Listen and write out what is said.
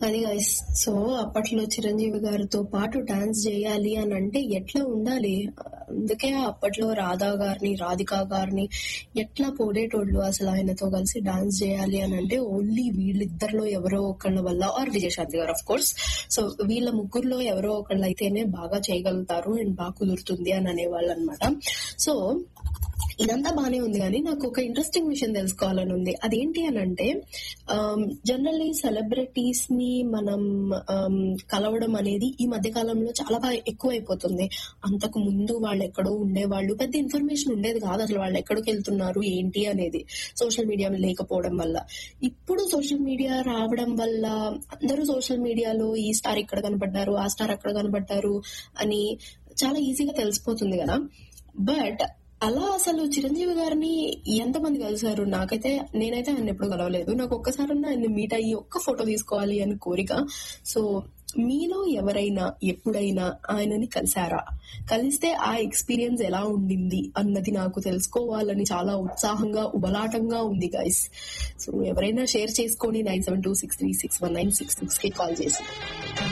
అది guys so అప్పట్లో చిరంజీవి గారితో పాటు డాన్స్ చేయాలి అని అంటే ఎట్లా ఉండాలి అందుకే అప్పట్లో రాధా గారిని రాధికా గారిని ఎట్లా పోడేటోళ్ళు అసలు ఆయనతో కలిసి డాన్స్ చేయాలి అని అంటే ఓన్లీ వీళ్ళిద్దరిలో ఎవరో ఒకళ్ళ వల్ల ఆర్ విజయశాంతి గారు ఆఫ్ కోర్స్ సో వీళ్ళ ముగ్గురులో ఎవరో ఒకళ్ళు అయితేనే బాగా చేయగలుగుతారు అండ్ బాగా కుదురుతుంది అని అనేవాళ్ళు అనమాట సో ఇదంతా బానే ఉంది కానీ నాకు ఒక ఇంట్రెస్టింగ్ విషయం తెలుసుకోవాలని ఉంది అదేంటి అని అంటే జనరల్లీ సెలబ్రిటీస్ ని మనం ఆమ్, కలవడం అనేది ఈ మధ్య కాలంలో చాలా బాగా ఎక్కువైపోతుంది అంతకు ముందు వాళ్ళు ఎక్కడో ఉండేవాళ్ళు పెద్ద ఇన్ఫర్మేషన్ ఉండేది కాదు అసలు వాళ్ళు ఎక్కడికి వెళ్తున్నారు ఏంటి అనేది సోషల్ మీడియా లేకపోవడం వల్ల ఇప్పుడు సోషల్ మీడియా రావడం వల్ల అందరూ సోషల్ మీడియాలో ఈ స్టార్ ఇక్కడ కనపడ్డారు ఆ స్టార్ అక్కడ కనపడ్డారు అని చాలా ఈజీగా తెలిసిపోతుంది కదా బట్ అలా అసలు చిరంజీవి గారిని ఎంతమంది కలిసారు నాకైతే నేనైతే ఆయన ఎప్పుడు కలవలేదు నాకు ఒక్కసారన్నా ఆయన మీట్ అయ్యి ఒక్క ఫోటో తీసుకోవాలి అని కోరిక సో మీలో ఎవరైనా ఎప్పుడైనా ఆయనని కలిసారా కలిస్తే ఆ ఎక్స్పీరియన్స్ ఎలా ఉండింది అన్నది నాకు తెలుసుకోవాలని చాలా ఉత్సాహంగా ఉబలాటంగా ఉంది గైస్ సో ఎవరైనా షేర్ చేసుకొని nine seven two six three six one nine six six కి కాల్ చేసి